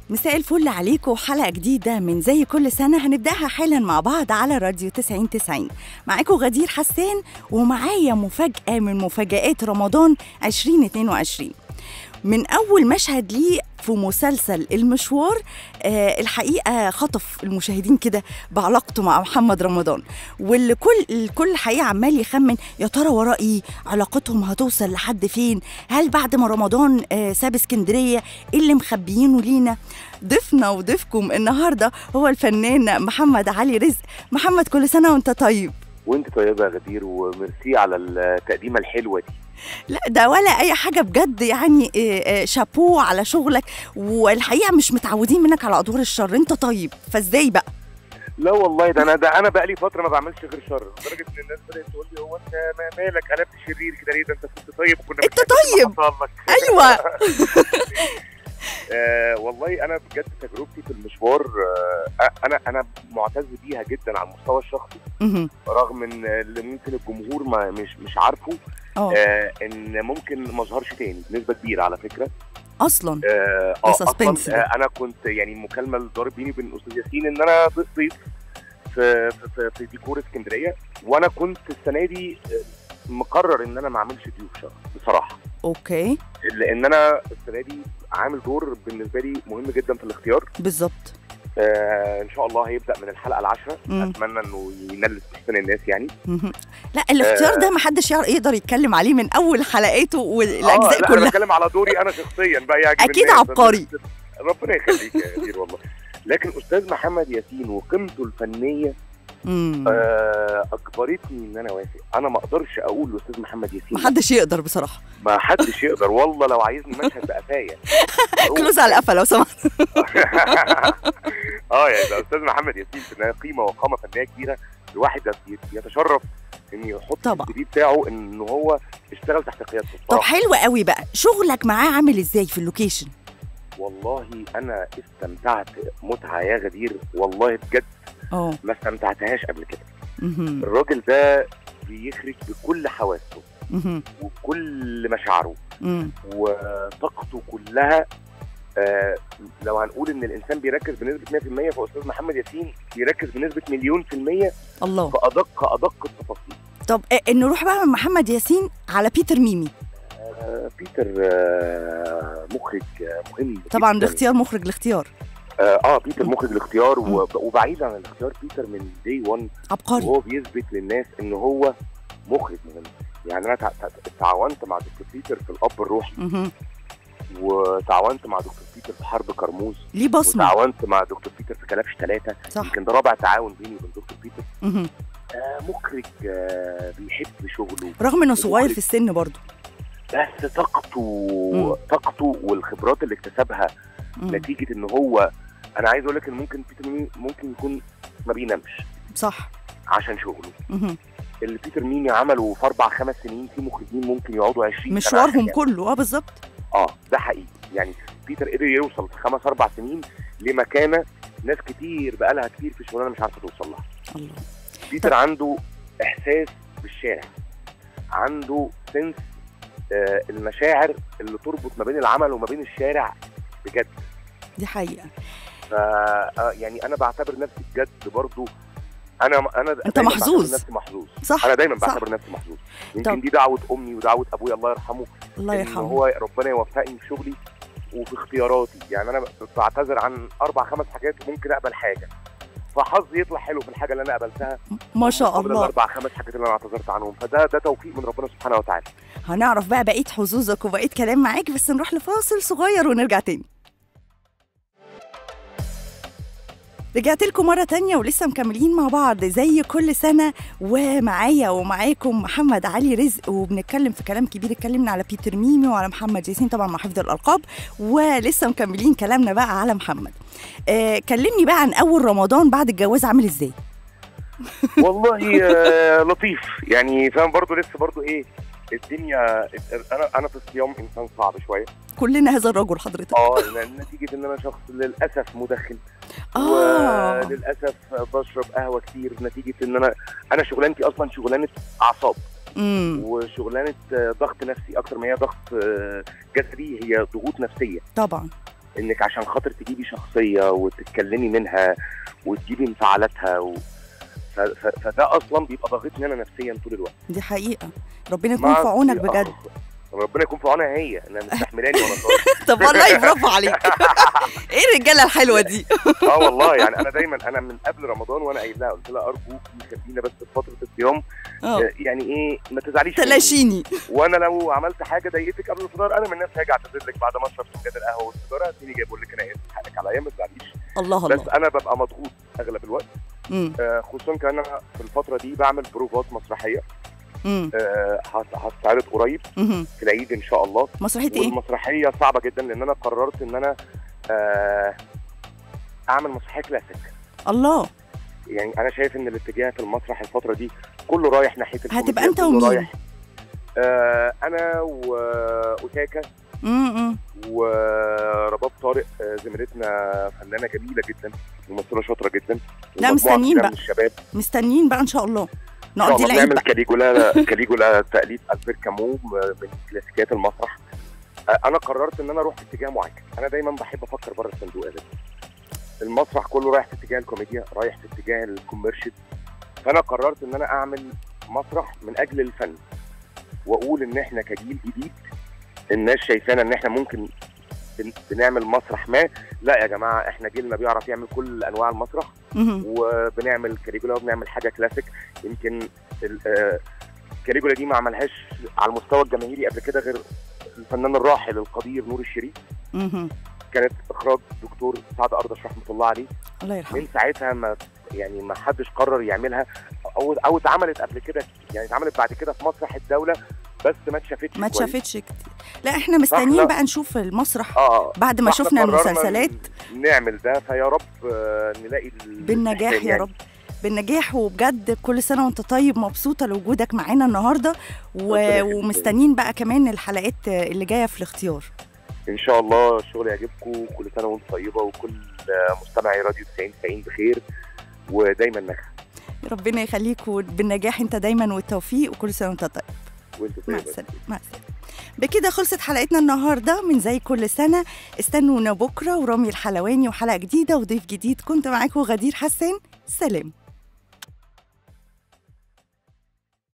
مساء الفل عليكم حلقة جديدة من زي كل سنة هنبدأها حالا مع بعض على راديو 90 90 معاكم غدير حسان ومعايا مفاجأة من مفاجآت رمضان 2022 من أول مشهد ليه في مسلسل المشوار آه الحقيقة خطف المشاهدين كده بعلاقته مع محمد رمضان واللي كل الكل الحقيقة عمال يخمن يا ترى وراه ايه علاقتهم هتوصل لحد فين هل بعد ما رمضان آه ساب اسكندرية ايه اللي مخبيينه لينا ضيفنا وضيفكم النهاردة هو الفنان محمد علي رزق محمد كل سنة وانت طيب وانت طيبه يا غدير وميرسي على التقديمه الحلوه دي لا ده ولا اي حاجه بجد يعني آه، آه، شابوه على شغلك والحقيقه مش متعودين منك على ادوار الشر انت طيب فازاي بقى لا والله ده انا ده انا بقالي فتره ما بعملش غير شر لدرجه ان الناس بدات تقول لي هو انت ما- مالك قلبت شرير كده ليه ده انت كنت طيب كنا انت طيب. ايوه آه والله انا بجد تجربتي في المشوار آه انا انا معتز بيها جدا على المستوى الشخصي مهم. رغم ان اللي ممكن الجمهور ما مش مش عارفه اه آه ان ممكن ما اظهرش تاني بنسبه كبيره على فكره اصلا اه ده آه، suspense اصلا ده. آه انا كنت يعني المكالمه اللي دارت بيني وبين الاستاذ ياسين ان انا ضيف ضيف في في, في, في ديكور اسكندريه وانا كنت السنه دي آه، مقرر ان انا ما اعملش ضيوف شهر بصراحه اوكي لان انا السنه دي عامل دور بالنسبه لي مهم جدا في الاختيار بالظبط آه ان شاء الله هيبدا من الحلقه العاشره مم. اتمنى انه ينال استحسان الناس يعني مهم. لا الاختيار آه. ده محدش يعرف- يقدر يتكلم عليه من اول حلقاته آه والاجزاء لا انا كلها بتكلم على دوري انا شخصيا بقى يعجب أكيد الناس. عبقري. ربنا يخليك يا كبير والله لكن استاذ محمد ياسين وقيمته الفنيه مم. آه اجبرتني ان انا اوافق انا ما اقدرش اقول لاستاذ محمد ياسين محدش يقدر بصراحه ما حدش يقدر والله لو عايزني مشهد بقفايا كلوز على القفا لو سمحت اه يعني ده استاذ محمد ياسين في النهاية قيمه وقامه فنيه كبيره الواحد يت- يتشرف ان يحط طبعا. في السي في بتاعه ان هو اشتغل تحت قيادته طب بصراحة. حلو قوي بقى شغلك معاه عامل ازاي في اللوكيشن والله انا استمتعت متعه يا غدير والله بجد اه ما استمتعتهاش قبل كده مهم. الراجل ده بيخرج بكل حواسه مهم. وبكل مشاعره مم. وطاقته كلها آه لو هنقول ان الانسان بيركز بنسبه 100% فاستاذ محمد ياسين بيركز بنسبه مليون في الميه الله في ادق ادق التفاصيل طب آه، نروح بقى من محمد ياسين على بيتر ميمي آه بيتر آه مخرج آه مهم طبعا جداً. ده اختيار مخرج الاختيار اه, آه بيتر مخرج الاختيار وب- وبعيد عن الاختيار بيتر من دي 1 عبقري وهو بيثبت للناس ان هو مخرج مهم يعني انا تع- تع- تعاونت مع دكتور بيتر في الاب الروحي مهم. وتعاونت مع دكتور بيتر في حرب كرموز ليه بصمه وتعاونت مع دكتور بيتر في كلبش ثلاثة صح يمكن ده رابع تعاون بيني وبين دكتور بيتر مهم. آه مخرج آه بيحب شغله رغم انه صغير مخرج. في السن برضه بس طاقته مم. طاقته والخبرات اللي اكتسبها مم. نتيجة ان هو انا عايز اقول لك ان ممكن بيتر ميمي ممكن يكون ما بينامش صح عشان شغله مهم. اللي بيتر ميمي عمله في اربع خمس سنين في مخرجين ممكن يقعدوا 20 سنة مشوارهم عشان كله اه بالظبط اه ده حقيقي يعني بيتر قدر يوصل في خمس اربع سنين لمكانه ناس كتير بقالها كتير في شغلانه مش عارفه توصل لها الله بيتر عنده احساس بالشارع عنده سنس آه المشاعر اللي تربط ما بين العمل وما بين الشارع بجد دي حقيقه ف آه، يعني انا بعتبر نفسي بجد برضو انا انا أنت دايماً محظوظ. بعتبر نفسي محظوظ صح انا دايما صح. بعتبر نفسي محظوظ طب. يمكن دي دعوه امي ودعوه ابويا الله يرحمه الله ان يرحمه هو ربنا يوفقني في شغلي وفي اختياراتي يعني انا بعتذر عن اربع خمس حاجات وممكن اقبل حاجه فحظي يطلع حلو في الحاجه اللي انا قبلتها ما شاء مقابل الله الاربع خمس حاجات اللي انا اعتذرت عنهم فده ده توفيق من ربنا سبحانه وتعالى هنعرف بقى بقيه حظوظك وبقيه كلام معاك بس نروح لفاصل صغير ونرجع تاني رجعت لكم مرة تانية ولسه مكملين مع بعض زي كل سنة ومعايا ومعاكم محمد علي رزق وبنتكلم في كلام كبير اتكلمنا على بيتر ميمي وعلى محمد ياسين طبعا مع حفظ الألقاب ولسه مكملين كلامنا بقى على محمد آه كلمني بقى عن أول رمضان بعد الجواز عامل ازاي والله آه، لطيف يعني فاهم برضو لسه برضو ايه الدنيا انا انا في الصيام انسان صعب شويه كلنا هذا الرجل حضرتك اه لأن نتيجه ان انا شخص للاسف مدخن آه وللاسف بشرب قهوه كتير نتيجه ان انا انا شغلانتي اصلا شغلانه اعصاب امم وشغلانه آه، ضغط نفسي اكتر ما هي ضغط آه، جسدي هي ضغوط نفسيه طبعا انك عشان خاطر تجيبي شخصيه وتتكلمي منها وتجيبي انفعالاتها و... ف... ف... فده اصلا بيبقى ضاغطني انا نفسيا طول الوقت دي حقيقه ربنا يكون ما في عونك في- بجد آه، ربنا يكون في عونها هي انها مستحملاني وانا طالع طب والله برافو عليك ايه الرجاله الحلوه دي اه والله يعني انا دايما انا من قبل رمضان وانا قايل لها قلت لها ارجوك خلينا بس في فتره الصيام اه آه، يعني ايه ما تزعليش مني. تلاشيني وانا لو عملت حاجه ضايقتك قبل الفطار انا من الناس هاجي اعتذر لك بعد ما اشرب فنجان القهوه والسيجاره هتلاقيني جاي بقول لك انا اسف حقك عليا ما تزعليش الله بس الله انا ببقى مضغوط اغلب الوقت امم آه، خصوصا كمان انا في الفتره دي بعمل بروفات مسرحيه امم آه، هت- هتتعرض قريب امم في العيد ان شاء الله مسرحيه ايه والمسرحيه صعبه جدا لان انا قررت ان انا آه، اعمل مسرحيه كلاسيك الله يعني انا شايف ان الاتجاه في المسرح الفتره دي كله رايح ناحيه الكوميديا، هتبقى انت كله ومين رايح. آه انا واوتاكا امم ورباب طارق آه، زميلتنا فنانه جميله جدا ممثله شاطره جدا لا، ومجموعة مستنيين كبيرة بقى. من الشباب مستنيين بقى ان شاء الله إن شاء نقضي الله العيد بنعمل بقى كاليجولا كاليجولا تاليف البير كامو من كلاسيكيات المسرح آه، انا قررت ان انا اروح في اتجاه معين انا دايما بحب افكر بره الصندوق يا باشا. المسرح كله رايح في اتجاه الكوميديا رايح في اتجاه الكوميرشال فانا قررت ان انا اعمل مسرح من اجل الفن واقول ان احنا كجيل جديد الناس شايفانا ان احنا ممكن بن- بنعمل مسرح ما لا يا جماعه احنا جيلنا بيعرف يعمل كل انواع المسرح مهم. وبنعمل كاليجولا وبنعمل حاجه كلاسيك يمكن ال- آه، الكاليجولا دي ما عملهاش على المستوى الجماهيري قبل كده غير الفنان الراحل القدير نور الشريف مهم. كانت اخراج دكتور سعد اردش رحمه الله عليه الله يرحمه من ساعتها ما يعني ما حدش قرر يعملها او او اتعملت قبل كده يعني اتعملت بعد كده في مسرح الدوله بس ما اتشافتش ما كويس. اتشافتش كتير لا احنا مستنيين فإحنا- بقى نشوف المسرح اه بعد ما فإحنا شفنا قررنا المسلسلات نعمل ده فيا رب آه، نلاقي ال- بالنجاح الإحسان يا يعني. رب بالنجاح وبجد كل سنه وانت طيب مبسوطه لوجودك معانا النهارده و... ربنا يخليك. ومستنيين بقى كمان الحلقات اللي جايه في الاختيار ان شاء الله الشغل يعجبكم كل سنه وانتم طيبه وكل آه، مستمعي راديو 90 90 بخير ودايما نخ ربنا يخليك بالنجاح انت دايما والتوفيق وكل سنه وانت طيب وانتم مع طيبه السلامه مع السلامه بكده خلصت حلقتنا النهارده من زي كل سنه استنونا بكره ورامي الحلواني وحلقه جديده وضيف جديد كنت معاكم غدير حسان سلام